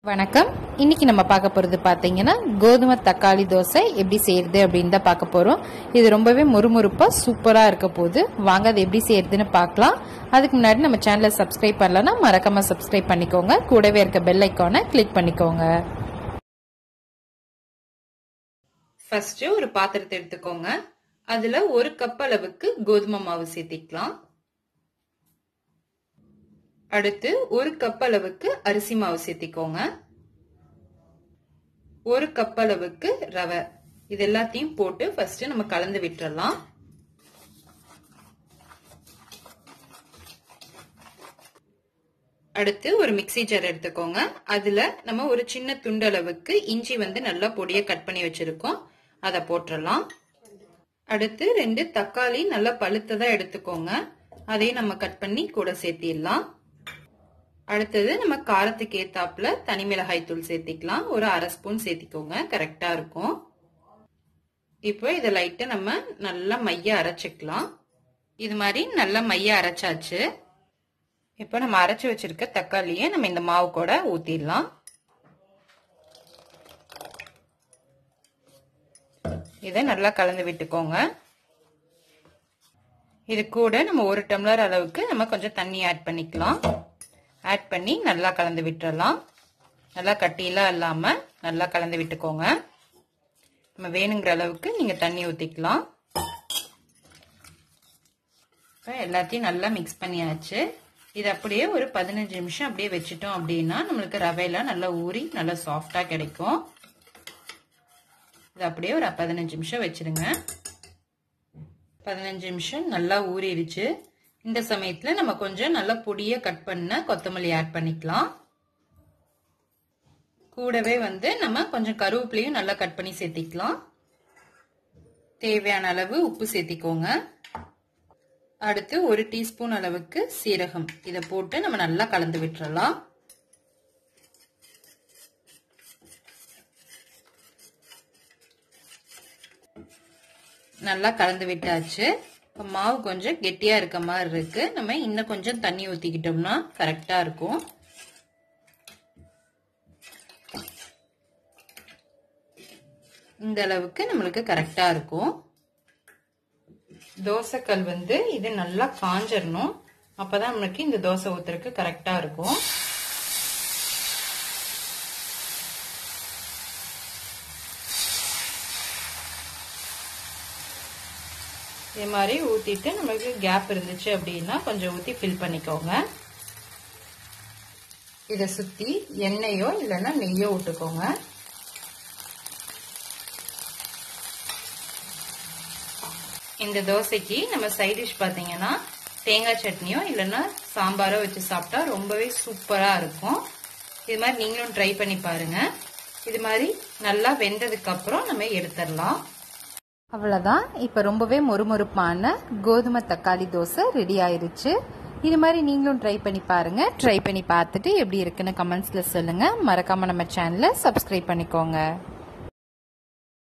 வணக்கம் இன்னைக்கு நம்ம பார்க்க போறது பாத்தீங்கன்னா கோதுமை தக்காளி தோசை எப்படி செய்யறது அப்படின்னு தான் பார்க்க போறோம் இது ரொம்பவே முறுமுறுப்பா சூப்பரா இருக்க போகுது வாங்க அது எப்படி செய்யறதுன்னு பார்க்கலாம் அதுக்கு முன்னாடி நம்ம சேனலை சப்ஸ்கிரைப் பண்ணலன்னா மறக்காம சப்ஸ்கிரைப் பண்ணிக்கோங்க கூடவே இருக்க பெல் ஐக்கானை கிளிக் பண்ணிக்கோங்க ஃபர்ஸ்ட் ஒரு பாத்திரத்தை எடுத்துக்கோங்க அதுல ஒரு கப் அளவுக்கு கோதுமை மாவு சேர்த்திக்கலாம் அடுத்து ஒரு கப் அளவுக்கு அரிசி மாவு சேர்த்திக்கோங்க ஒரு கப் அளவுக்கு ரவை இது எல்லாத்தையும் போட்டு ஃபர்ஸ்ட் நம்ம கலந்து விட்டுறலாம் அடுத்து ஒரு மிக்சி ஜார் எடுத்துக்கோங்க அதுல நம்ம ஒரு சின்ன துண்டு அளவுக்கு இஞ்சி வந்து நல்லா பொடியை கட் பண்ணி வச்சிருக்கோம் அதை போட்டுடலாம் அடுத்து ரெண்டு தக்காளி நல்லா பழுத்ததா எடுத்துக்கோங்க அதையும் நம்ம கட் பண்ணி கூட சேர்த்திடலாம் அடுத்தது நம்ம காரத்துக்கு ஏத்தாப்புல தனி மிளகாய் தூள் சேர்த்திக்கலாம் ஒரு அரை ஸ்பூன் சேர்த்திக்கோங்க கரெக்டா இருக்கும் இப்போ இதை லைட்டா நம்ம நல்லா மைய அரைச்சிக்கலாம் இது மாதிரி நல்லா மைய அரைச்சாச்சு இப்போ நம்ம அரைச்சு வச்சிருக்க தக்காளியை நம்ம இந்த மாவு கூட ஊத்திடலாம் இதை நல்லா கலந்து விட்டுக்கோங்க இது கூட நம்ம ஒரு டம்ளர் அளவுக்கு நம்ம கொஞ்சம் தண்ணி ஆட் பண்ணிக்கலாம் ஆட் பண்ணி நல்லா கலந்து விட்டுறலாம் நல்லா கட்டியெல்லாம் இல்லாம நல்லா கலந்து விட்டுக்கோங்க நம்ம வேணுங்கிற அளவுக்கு நீங்க தண்ணி ஊத்திக்கலாம் எல்லாத்தையும் நல்லா மிக்ஸ் பண்ணியாச்சு இது அப்படியே ஒரு பதினஞ்சு நிமிஷம் அப்படியே வச்சுட்டோம் அப்படின்னா நம்மளுக்கு ரவையெல்லாம் நல்லா ஊறி நல்லா சாஃப்டா கிடைக்கும் இது அப்படியே ஒரு பதினஞ்சு நிமிஷம் வச்சிருங்க பதினஞ்சு நிமிஷம் நல்லா ஊறிடுச்சு இந்த சமயத்துல நம்ம கொஞ்சம் நல்லா பொடிய கட் பண்ண கொத்தமல்லி ஆட் பண்ணிக்கலாம் கூடவே வந்து நம்ம கொஞ்சம் கருவேப்பிலையும் நல்லா கட் பண்ணி சேர்த்திக்கலாம் தேவையான அளவு உப்பு சேர்த்திக்கோங்க அடுத்து ஒரு டீஸ்பூன் அளவுக்கு சீரகம் இதை போட்டு நம்ம நல்லா கலந்து விட்டுறலாம் நல்லா கலந்து விட்டாச்சு இப்போ மாவு கொஞ்சம் கெட்டியா இருக்க மாதிரி இருக்கு நம்ம இன்னும் கொஞ்சம் தண்ணி ஊத்திக்கிட்டோம்னா கரெக்டா இருக்கும் இந்த அளவுக்கு நம்மளுக்கு கரெக்டா இருக்கும் தோசைக்கல் வந்து இது நல்லா காஞ்சிடணும் அப்பதான் நம்மளுக்கு இந்த தோசை ஊத்துறதுக்கு கரெக்டா இருக்கும் இதே மாதிரி ஊத்திட்டு நம்மளுக்கு கேப் இருந்துச்சு அப்படின்னா கொஞ்சம் ஊத்தி ஃபில் பண்ணிக்கோங்க இதை சுத்தி எண்ணெயோ இல்லைன்னா நெய்யோ விட்டுக்கோங்க இந்த தோசைக்கு நம்ம சைட் டிஷ் பார்த்தீங்கன்னா தேங்காய் சட்னியோ இல்லைன்னா சாம்பாரோ வச்சு சாப்பிட்டா ரொம்பவே சூப்பராக இருக்கும் இது மாதிரி நீங்களும் ட்ரை பண்ணி பாருங்க இது மாதிரி நல்லா வெந்ததுக்கு அப்புறம் நம்ம எடுத்துடலாம் அவ்வளோதான் இப்போ ரொம்பவே மொறுமொறுப்பான கோதுமை தக்காளி தோசை ரெடி ஆயிருச்சு இது மாதிரி நீங்களும் ட்ரை பண்ணி பாருங்க ட்ரை பண்ணி பார்த்துட்டு எப்படி இருக்குன்னு கமெண்ட்ஸ்ல சொல்லுங்க மறக்காம நம்ம சேனலை சப்ஸ்கிரைப் பண்ணிக்கோங்க